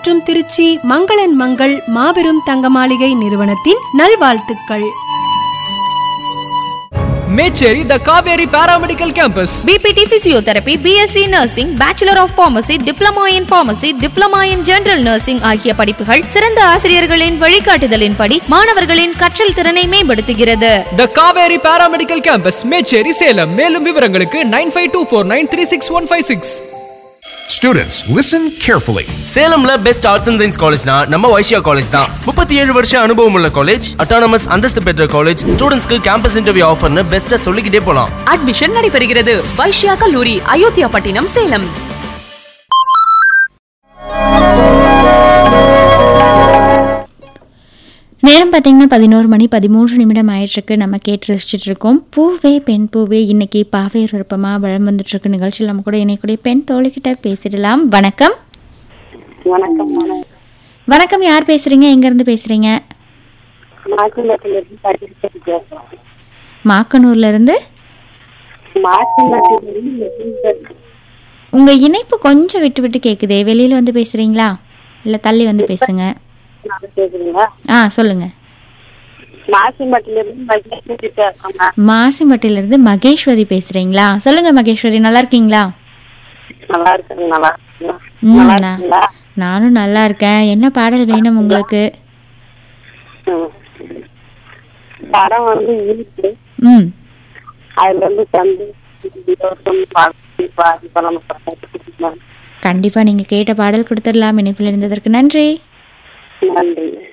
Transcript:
மற்றும் திருச்சி மங்களன் மங்கள் மாபெரும் தங்க மாளிகை நிறுவனத்தின் நல்வாழ்த்துக்கள் Mecheri the Kaveri paramedical campus BPT physiotherapy BSc nursing bachelor of pharmacy diploma in pharmacy diploma in general nursing ஆகிய படிப்புகள் சிறந்த ஆசிரியர்களின் வழிகாட்டுதலின்படி மாணவர்களின் கற்றல் திறனை மேம்படுத்துகிறது the Kaveri paramedical campus Mecheri Salem மேலும் விவரங்களுக்கு nine five two four nine three six one five six Students, listen carefully. சேலம்ல பெஸ்ட் ஆர்ட்ஸ் அண்ட் சயின்ஸ் காலேஜ்னா நம்ம வைஷ்யா காலேஜ் தான் முப்பத்தி ஏழு வருஷம் அனுபவம் உள்ள காலேஜ் அட்டானமஸ் அந்தஸ்து பெற்ற காலேஜ் ஸ்டூடெண்ட்ஸ்க்கு கேம்பஸ் இன்டர்வியூ ஆஃபர்னு பெஸ்ட்டா சொல்லிக்கிட்டே போலாம் அட்மிஷன் நடைபெறுகிறது வைஷ்யா கல்லூரி அயோத்தியா பட்டினம் சேலம் நேரம் பார்த்தீங்கன்னா பதினோரு மணி பதிமூன்று நிமிடம் ஆயிட்டிருக்கு நம்ம கேட்டு ரசிச்சுட்டு இருக்கோம் பூவே பெண் பூவே இன்னைக்கு பாவேர் விருப்பமாக வளம் வந்துட்டு இருக்கு நிகழ்ச்சியில் நம்ம கூட இணைக்கூடிய பெண் தோழிக்கிட்ட பேசிடலாம் வணக்கம் வணக்கம் வணக்கம் வணக்கம் யார் பேசுறீங்க எங்கேருந்து பேசுறீங்க மாசிமட்டிலிருந்து படிச்சுட்டு பேசுறோம் மாக்கனூர்ல இருந்து மாசிமட்டிலிருந்து உங்க இணைப்பு கொஞ்சம் விட்டு விட்டு கேக்குதே வெளியில வந்து பேசுறீங்களா இல்ல தள்ளி வந்து பேசுங்க கேக்குறீங்களா ஆ சொல்லுங்க மாசிமட்டிலிருந்து மகிழ்ச்சி பேசுறோங்க மாசிமட்டில இருந்து மகேஸ்வரி பேசுறீங்களா சொல்லுங்க மகேஸ்வரி நல்லா இருக்கீங்களா நல்லா இருக்குங்க நல்லா இருக்குங்க ம், நல்லா நான்- இருக்குங்களா நானும் நல்லா இருக்கேன் என்ன பாடல் வேணும் உங்களுக்கு ம். படம் வந்து இருக்கு ம் அதுல இருந்து தந்து பாதி பாதி பழம் கண்டிப்பா நீங்க கேட்ட பாடல் கொடுத்துடலாம் இணைப்பில் இருந்ததற்கு நன்றி நன்றி